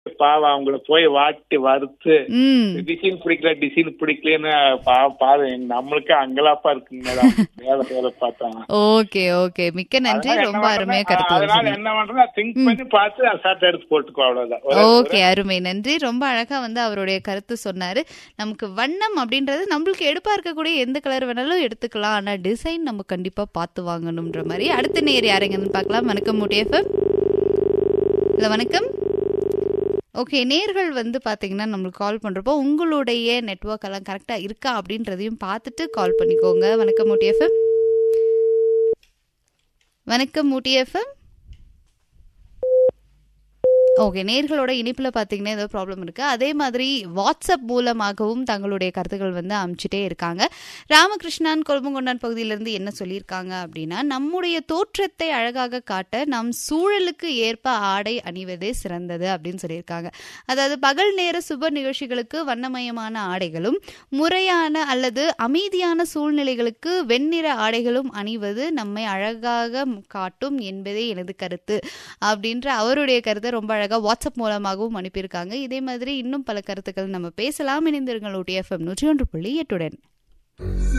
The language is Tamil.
பாவம் அவங்கள போய் வாட்டி வறுத்து ம் டிசைன் பிடிக்கல டிசைன் பிடிக்கலன்னு பா- பாரு நம்மளுக்கு அங்கலாப்பா இருக்குங்க மேடம் வேலை வேலை பார்த்தா ஓகே ஓகே மிக்க நன்றி அதனால ரொம்ப என்ன அருமையா பண்றேன்னா, கருத்து அதனால சொன்னீங்க. என்ன பண்றேன்னா திங்க் பண்ணி பார்த்து ஷர்ட் எடுத்து போட்டுக்கோ அவ்வளவுதான் ஒரு- ஓகே அருமை நன்றி ரொம்ப அழகா வந்து அவருடைய கருத்து சொன்னாரு நமக்கு வண்ணம் அப்படின்றது நம்மளுக்கு எடுப்பா இருக்கக்கூடிய எந்த கலர் வேணாலும் எடுத்துக்கலாம் ஆனா டிசைன் நம்ம கண்டிப்பா பார்த்து வாங்கணும்ன்ற மாதிரி அடுத்த நேர் யாருங்கன்னு பார்க்கலாம் வணக்கம் முட்டியஃபம் இல்ல வணக்கம் ஓகே நேர்கள் வந்து பாத்தீங்கன்னா நம்மளுக்கு கால் பண்றப்போ உங்களுடைய நெட்வொர்க் எல்லாம் கரெக்டா இருக்கா அப்படின்றதையும் பார்த்துட்டு கால் பண்ணிக்கோங்க வணக்கம் முட்டியஃபம் வணக்கம் முட்டியஃபம் ஓகே நேர்களோட இனிப்புல பாத்தீங்கன்னா ஏதோ ப்ராப்ளம் இருக்கு அதே மாதிரி வாட்ஸ்அப் மூலமாகவும் தங்களுடைய கருத்துக்கள் வந்து அனுப்பிச்சிட்டே இருக்காங்க ராமகிருஷ்ணன் கொழும்புங்கொண்டான் பகுதியிலிருந்து என்ன சொல்லியிருக்காங்க அப்படின்னா நம்முடைய தோற்றத்தை அழகாக காட்ட நம் சூழலுக்கு ஏற்ப ஆடை அணிவதே சிறந்தது அப்படின்னு சொல்லியிருக்காங்க அதாவது பகல் நேர சுப நிகழ்ச்சிகளுக்கு வண்ணமயமான ஆடைகளும் முறையான அல்லது அமைதியான சூழ்நிலைகளுக்கு வெண்ணிற ஆடைகளும் அணிவது நம்மை அழகாக காட்டும் என்பதே எனது கருத்து அப்படின்ற அவருடைய கருத்தை ரொம்ப அழகா வாட்ஸ்அப் மூலமாகவும் அனுப்பியிருக்காங்க இதே மாதிரி இன்னும் பல கருத்துக்கள் நம்ம பேசலாம் இணைந்திருங்கள் OTFM நூற்றி ஒன்று புள்ளி எட்டுடன்